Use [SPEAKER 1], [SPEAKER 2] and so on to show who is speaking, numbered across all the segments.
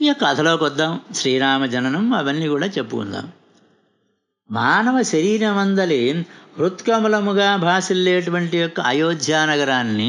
[SPEAKER 1] ఇక కథలోకి వద్దాం శ్రీరామ జననం అవన్నీ కూడా చెప్పుకుందాం మానవ శరీరమందలి హృత్కమలముగా భాసిల్లేటువంటి యొక్క అయోధ్య నగరాన్ని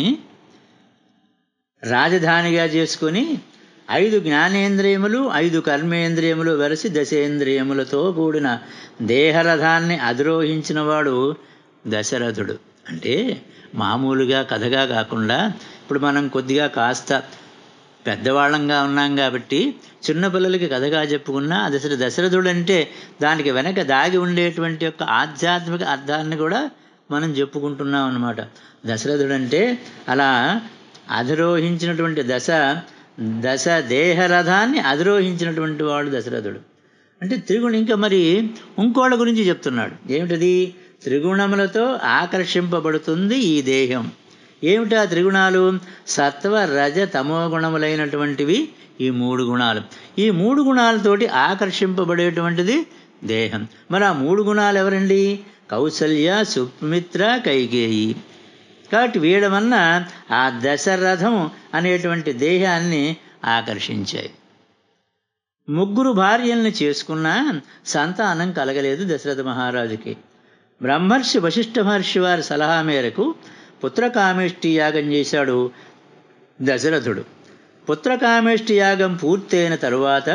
[SPEAKER 1] రాజధానిగా చేసుకొని ఐదు జ్ఞానేంద్రియములు ఐదు కర్మేంద్రియములు వెరసి దశేంద్రియములతో కూడిన దేహరథాన్ని అధిరోహించినవాడు దశరథుడు అంటే మామూలుగా కథగా కాకుండా ఇప్పుడు మనం కొద్దిగా కాస్త పెద్దవాళ్ళంగా ఉన్నాం కాబట్టి చిన్నపిల్లలకి కథగా చెప్పుకున్నా దశర దశరథుడు అంటే దానికి వెనక దాగి ఉండేటువంటి యొక్క ఆధ్యాత్మిక అర్థాన్ని కూడా మనం చెప్పుకుంటున్నాం అన్నమాట దశరథుడు అంటే అలా అధిరోహించినటువంటి దశ దశ దేహరథాన్ని అధిరోహించినటువంటి వాడు దశరథుడు అంటే త్రిగుణ ఇంకా మరి ఇంకోళ్ళ గురించి చెప్తున్నాడు ఏమిటది త్రిగుణములతో ఆకర్షింపబడుతుంది ఈ దేహం ఏమిటా త్రిగుణాలు సత్వ రజ తమో గుణములైనటువంటివి ఈ మూడు గుణాలు ఈ మూడు గుణాలతోటి ఆకర్షింపబడేటువంటిది దేహం మరి ఆ మూడు గుణాలు ఎవరండి కౌసల్య సుమిత్ర కైకేయి కాబట్టి వీడ వలన ఆ దశరథం అనేటువంటి దేహాన్ని ఆకర్షించాయి ముగ్గురు భార్యల్ని చేసుకున్నా సంతానం కలగలేదు దశరథ మహారాజుకి బ్రహ్మర్షి వశిష్ఠ మహర్షి వారి సలహా మేరకు పుత్రకామేష్టి యాగం చేశాడు దశరథుడు పుత్రకామేష్టి యాగం పూర్తయిన తరువాత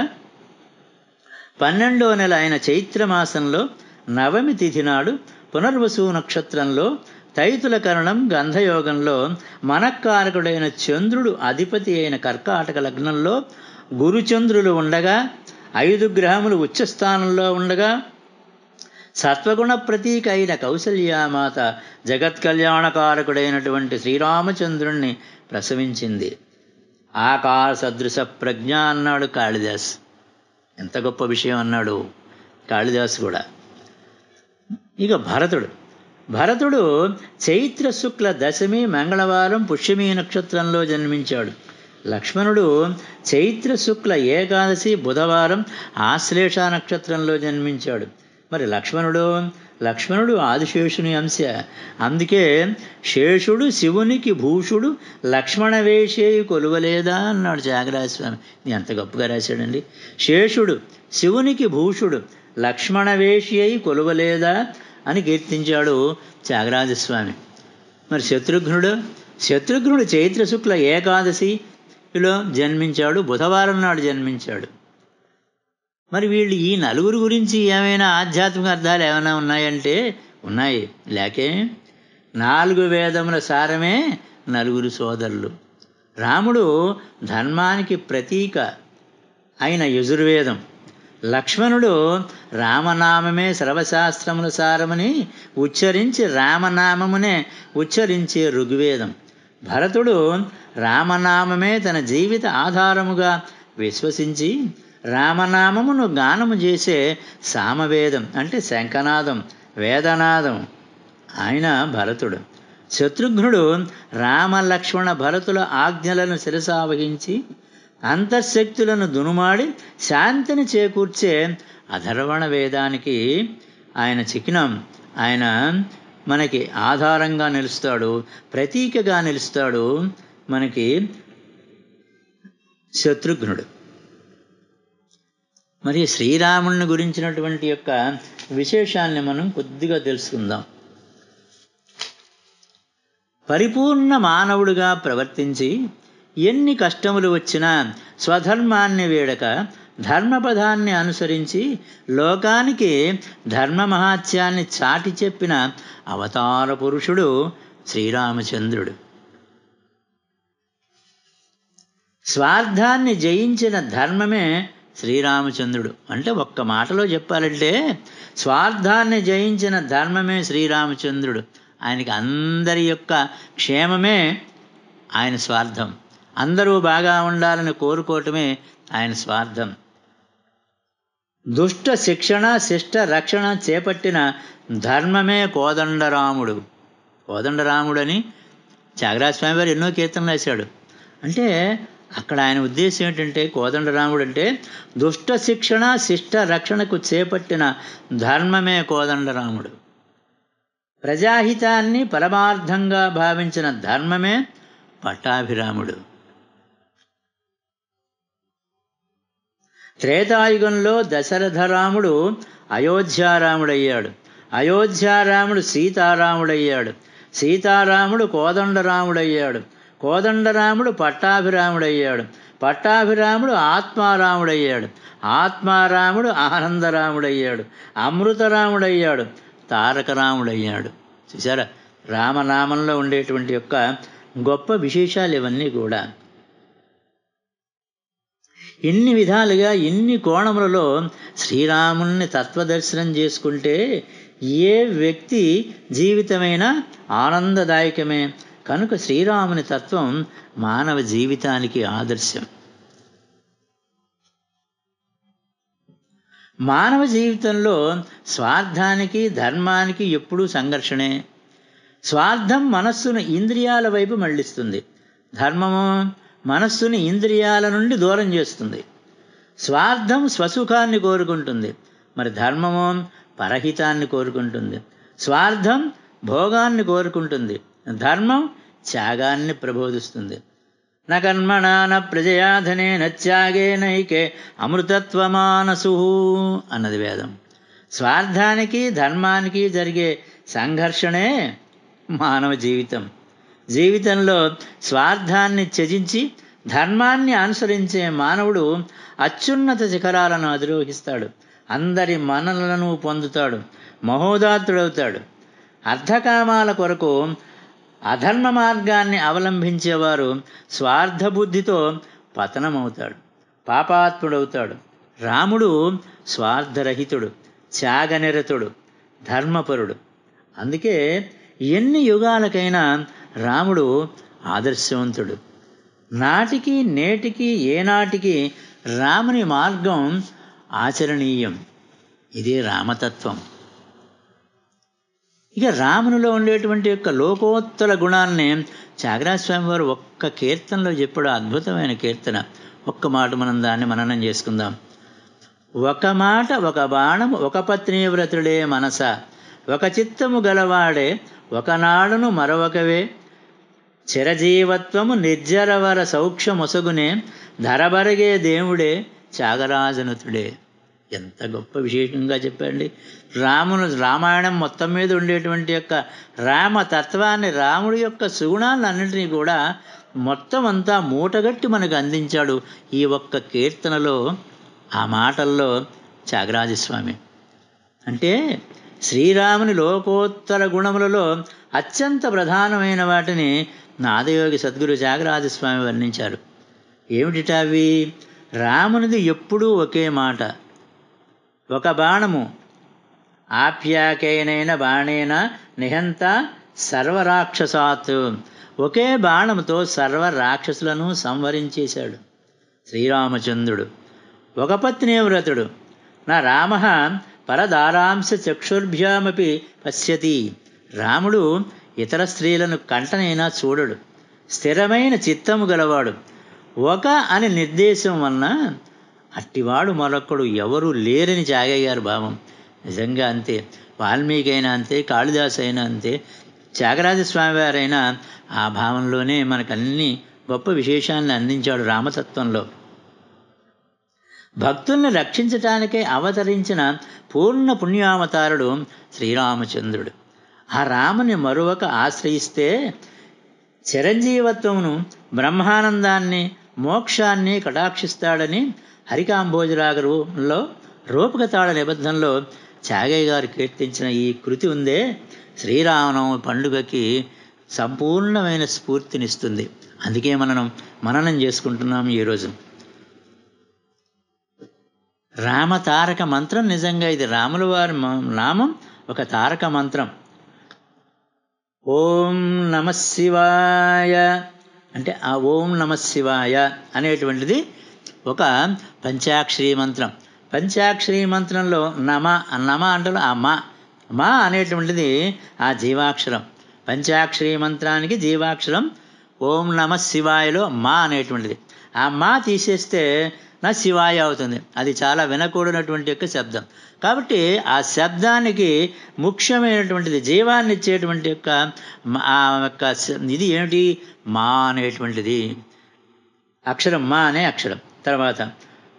[SPEAKER 1] పన్నెండో నెల అయిన చైత్రమాసంలో నవమి తిథి నాడు పునర్వసు నక్షత్రంలో తైతుల కరణం గంధయోగంలో మనక్కారకుడైన చంద్రుడు అధిపతి అయిన కర్కాటక లగ్నంలో గురుచంద్రులు ఉండగా ఐదు గ్రహములు ఉచ్చస్థానంలో ఉండగా సత్వగుణ ప్రతీక అయిన కౌసల్యామాత జగత్ కళ్యాణకారకుడైనటువంటి శ్రీరామచంద్రుణ్ణి ప్రసవించింది ఆకార సదృశ ప్రజ్ఞ అన్నాడు కాళిదాస్ ఎంత గొప్ప విషయం అన్నాడు కాళిదాస్ కూడా ఇక భరతుడు భరతుడు చైత్ర శుక్ల దశమి మంగళవారం పుష్యమి నక్షత్రంలో జన్మించాడు లక్ష్మణుడు చైత్ర శుక్ల ఏకాదశి బుధవారం ఆశ్లేష నక్షత్రంలో జన్మించాడు మరి లక్ష్మణుడు లక్ష్మణుడు ఆదిశేషుని అంశ అందుకే శేషుడు శివునికి భూషుడు లక్ష్మణ వేషేయు కొలువలేదా అన్నాడు త్యాగరాజ స్వామి ఎంత గొప్పగా రాశాడండి శేషుడు శివునికి భూషుడు లక్ష్మణ వేషి కొలువలేదా అని కీర్తించాడు త్యాగరాజస్వామి మరి శత్రుఘ్నుడు శత్రుఘ్నుడు చైత్ర శుక్ల ఏకాదశిలో జన్మించాడు బుధవారం నాడు జన్మించాడు మరి వీళ్ళు ఈ నలుగురు గురించి ఏమైనా ఆధ్యాత్మిక అర్థాలు ఏమైనా ఉన్నాయంటే ఉన్నాయి లేకే నాలుగు వేదముల సారమే నలుగురు సోదరులు రాముడు ధర్మానికి ప్రతీక అయిన యజుర్వేదం లక్ష్మణుడు రామనామమే సర్వశాస్త్రముల సారమని ఉచ్చరించి రామనామమునే ఉచ్చరించే ఋగ్వేదం భరతుడు రామనామమే తన జీవిత ఆధారముగా విశ్వసించి రామనామమును గానము చేసే సామవేదం అంటే శంఖనాదం వేదనాదం ఆయన భరతుడు శత్రుఘ్నుడు రామలక్ష్మణ భరతుల ఆజ్ఞలను శిరసావహించి అంతఃశక్తులను దునుమాడి శాంతిని చేకూర్చే అధర్వణ వేదానికి ఆయన చిహ్నం ఆయన మనకి ఆధారంగా నిలుస్తాడు ప్రతీకగా నిలుస్తాడు మనకి శత్రుఘ్నుడు మరి శ్రీరాముని గురించినటువంటి యొక్క విశేషాన్ని మనం కొద్దిగా తెలుసుకుందాం పరిపూర్ణ మానవుడిగా ప్రవర్తించి ఎన్ని కష్టములు వచ్చినా స్వధర్మాన్ని వీడక ధర్మపదాన్ని అనుసరించి లోకానికి ధర్మ మహాత్యాన్ని చాటి చెప్పిన అవతార పురుషుడు శ్రీరామచంద్రుడు స్వార్థాన్ని జయించిన ధర్మమే శ్రీరామచంద్రుడు అంటే ఒక్క మాటలో చెప్పాలంటే స్వార్థాన్ని జయించిన ధర్మమే శ్రీరామచంద్రుడు ఆయనకి అందరి యొక్క క్షేమమే ఆయన స్వార్థం అందరూ బాగా ఉండాలని కోరుకోవటమే ఆయన స్వార్థం దుష్ట శిక్షణ శిష్ట రక్షణ చేపట్టిన ధర్మమే కోదండరాముడు కోదండరాముడని త్యాగరాజ స్వామి వారు ఎన్నో కీర్తనలు రాశాడు అంటే అక్కడ ఆయన ఉద్దేశం ఏంటంటే కోదండరాముడు అంటే దుష్ట శిక్షణ శిష్ట రక్షణకు చేపట్టిన ధర్మమే కోదండరాముడు ప్రజాహితాన్ని పరమార్థంగా భావించిన ధర్మమే పట్టాభిరాముడు త్రేతాయుగంలో దశరథరాముడు అయోధ్యారాముడయ్యాడు అయోధ్యారాముడు సీతారాముడయ్యాడు సీతారాముడు కోదండరాముడయ్యాడు కోదండరాముడు పట్టాభిరాముడయ్యాడు పట్టాభిరాముడు ఆత్మారాముడయ్యాడు ఆత్మారాముడు ఆనందరాముడయ్యాడు అమృతరాముడయ్యాడు తారకరాముడయ్యాడు చూసారా రామనామంలో ఉండేటువంటి యొక్క గొప్ప విశేషాలు ఇవన్నీ కూడా ఇన్ని విధాలుగా ఇన్ని కోణములలో శ్రీరాముని తత్వదర్శనం చేసుకుంటే ఏ వ్యక్తి జీవితమైనా ఆనందదాయకమే కనుక శ్రీరాముని తత్వం మానవ జీవితానికి ఆదర్శం మానవ జీవితంలో స్వార్థానికి ధర్మానికి ఎప్పుడూ సంఘర్షణే స్వార్థం మనస్సును ఇంద్రియాల వైపు మళ్లిస్తుంది ధర్మము మనస్సుని ఇంద్రియాల నుండి దూరం చేస్తుంది స్వార్థం స్వసుఖాన్ని కోరుకుంటుంది మరి ధర్మము పరహితాన్ని కోరుకుంటుంది స్వార్థం భోగాన్ని కోరుకుంటుంది ధర్మం త్యాగాన్ని ప్రబోధిస్తుంది నకర్మణ ప్రజయాధనే నత్యాగే నైకే అమృతత్వమానసు అన్నది వేదం స్వార్థానికి ధర్మానికి జరిగే సంఘర్షణే మానవ జీవితం జీవితంలో స్వార్థాన్ని త్యజించి ధర్మాన్ని అనుసరించే మానవుడు అత్యున్నత శిఖరాలను అధిరోహిస్తాడు అందరి మనలను పొందుతాడు మహోదాత్తుడవుతాడు అర్ధకామాల కొరకు అధర్మ మార్గాన్ని అవలంబించేవారు స్వార్థబుద్ధితో పతనమవుతాడు పాపాత్ముడవుతాడు రాముడు స్వార్థరహితుడు త్యాగనిరతుడు ధర్మపరుడు అందుకే ఎన్ని యుగాలకైనా రాముడు ఆదర్శవంతుడు నాటికి నేటికి ఏనాటికి రాముని మార్గం ఆచరణీయం ఇదే రామతత్వం ఇక రామునిలో ఉండేటువంటి యొక్క లోకోత్తర గుణాన్ని త్యాగరాజస్వామి వారు ఒక్క కీర్తనలో చెప్పాడు అద్భుతమైన కీర్తన ఒక్క మాట మనం దాన్ని మననం చేసుకుందాం ఒక మాట ఒక బాణం ఒక పత్ని వ్రతుడే మనస ఒక చిత్తము గలవాడే ఒకనాడును మరొకవే చిరజీవత్వము నిర్జరవర సౌఖ్యమొసగునే ధరబరగే దేవుడే త్యాగరాజనుతుడే ఎంత గొప్ప విశేషంగా చెప్పండి రామును రామాయణం మొత్తం మీద ఉండేటువంటి యొక్క రామతత్వాన్ని రాముడి యొక్క సుగుణాలన్నింటినీ కూడా మొత్తం అంతా మూటగట్టి మనకు అందించాడు ఈ ఒక్క కీర్తనలో ఆ మాటల్లో త్యాగరాజస్వామి అంటే శ్రీరాముని లోకోత్తర గుణములలో అత్యంత ప్రధానమైన వాటిని నాదయోగి సద్గురు త్యాగరాజస్వామి వర్ణించారు ఏమిటిట అవి రామునిది ఎప్పుడూ ఒకే మాట ఒక బాణము ఆప్యాకైనైన బాణేన నిహంత సర్వరాక్షసాత్ ఒకే బాణముతో సర్వ రాక్షసులను సంవరించేశాడు శ్రీరామచంద్రుడు ఒక పత్ని వ్రతుడు నా రామ పరదారాంశ చక్షుర్భ్యామపి పశ్యతి రాముడు ఇతర స్త్రీలను కంటనైనా చూడడు స్థిరమైన చిత్తము గలవాడు ఒక అని నిర్దేశం వలన అట్టివాడు మరొకడు ఎవరు లేరని చాగయ్య గారు భావం నిజంగా అంతే వాల్మీకి అయినా అంతే కాళిదాస్ అయినా అంతే త్యాగరాజస్వామి వారైనా ఆ భావంలోనే మనకు అన్ని గొప్ప విశేషాలను అందించాడు రామతత్వంలో భక్తుల్ని రక్షించటానికై అవతరించిన పూర్ణ పుణ్యావతారుడు శ్రీరామచంద్రుడు ఆ రాముని మరొక ఆశ్రయిస్తే చిరంజీవత్వమును బ్రహ్మానందాన్ని మోక్షాన్ని కటాక్షిస్తాడని హరికాంభోజరాగరులో రూపకతాళ నిబద్ధంలో త్యాగయ్య గారు కీర్తించిన ఈ కృతి ఉందే శ్రీరామనవమి పండుగకి సంపూర్ణమైన స్ఫూర్తినిస్తుంది అందుకే మనం మననం చేసుకుంటున్నాం ఈరోజు రామ తారక మంత్రం నిజంగా ఇది రాముల వారి నామం ఒక తారక మంత్రం ఓం నమ శివాయ అంటే ఆ ఓం నమ శివాయ అనేటువంటిది ఒక పంచాక్షరీ మంత్రం పంచాక్షరీ మంత్రంలో నమ నమ అంటే ఆ మా మా అనేటువంటిది ఆ జీవాక్షరం పంచాక్షరీ మంత్రానికి జీవాక్షరం ఓం నమ శివాయలో మా అనేటువంటిది ఆ మా తీసేస్తే నా శివాయ అవుతుంది అది చాలా వినకూడనటువంటి యొక్క శబ్దం కాబట్టి ఆ శబ్దానికి ముఖ్యమైనటువంటిది జీవాన్ని ఇచ్చేటువంటి యొక్క ఆ యొక్క ఇది ఏమిటి మా అనేటువంటిది అక్షరం మా అనే అక్షరం తర్వాత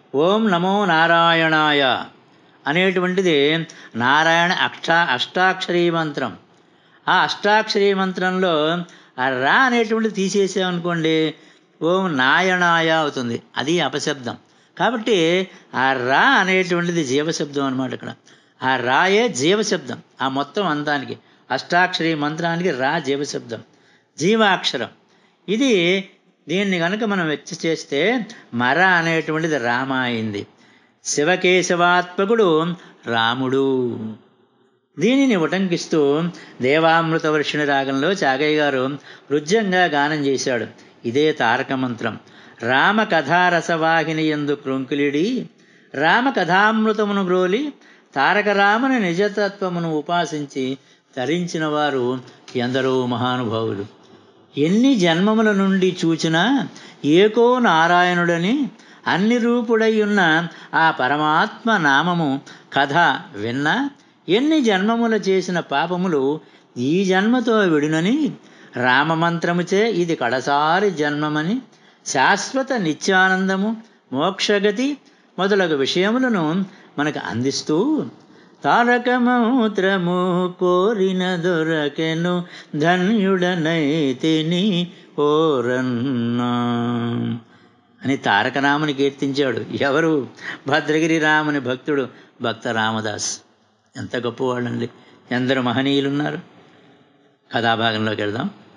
[SPEAKER 1] ఓం నమో నారాయణాయ అనేటువంటిది నారాయణ అక్ష అష్టాక్షరీ మంత్రం ఆ అష్టాక్షరీ మంత్రంలో ఆ రా అనేటువంటిది తీసేసామనుకోండి ఓం నాయనాయ అవుతుంది అది అపశబ్దం కాబట్టి ఆ రా అనేటువంటిది జీవశబ్దం అనమాట ఇక్కడ ఆ రాయే జీవశబ్దం ఆ మొత్తం అంతానికి అష్టాక్షరి మంత్రానికి రా జీవశబ్దం జీవాక్షరం ఇది దీన్ని కనుక మనం వెచ్చ చేస్తే మర అనేటువంటిది రామ అయింది శివకేశవాత్మకుడు రాముడు దీనిని ఉటంకిస్తూ దేవామృత వర్షిణి రాగంలో చాగయ్య గారు రుజ్యంగా గానం చేశాడు ఇదే తారక మంత్రం రామ కథారసవాహిని ఎందు కృంకులిడి రామ కథామృతమును గ్రోలి తారక రామని నిజతత్వమును ఉపాసించి తరించిన వారు ఎందరో మహానుభావులు ఎన్ని జన్మముల నుండి చూచినా ఏకో నారాయణుడని అన్ని రూపుడై ఉన్న ఆ పరమాత్మ నామము కథ విన్నా ఎన్ని జన్మముల చేసిన పాపములు ఈ జన్మతో విడునని రామమంత్రముచే ఇది కడసారి జన్మమని శాశ్వత నిత్యానందము మోక్షగతి మొదలగు విషయములను మనకు అందిస్తూ తారకమూత్రము కోరిన దొరకెను ధన్యుడనైతిని ఓరన్నా అని తారకరాముని కీర్తించాడు ఎవరు భద్రగిరి రాముని భక్తుడు భక్త రామదాస్ ఎంత గొప్పవాళ్ళండి ఎందరు మహనీయులున్నారు కథాభాగంలోకి వెళ్దాం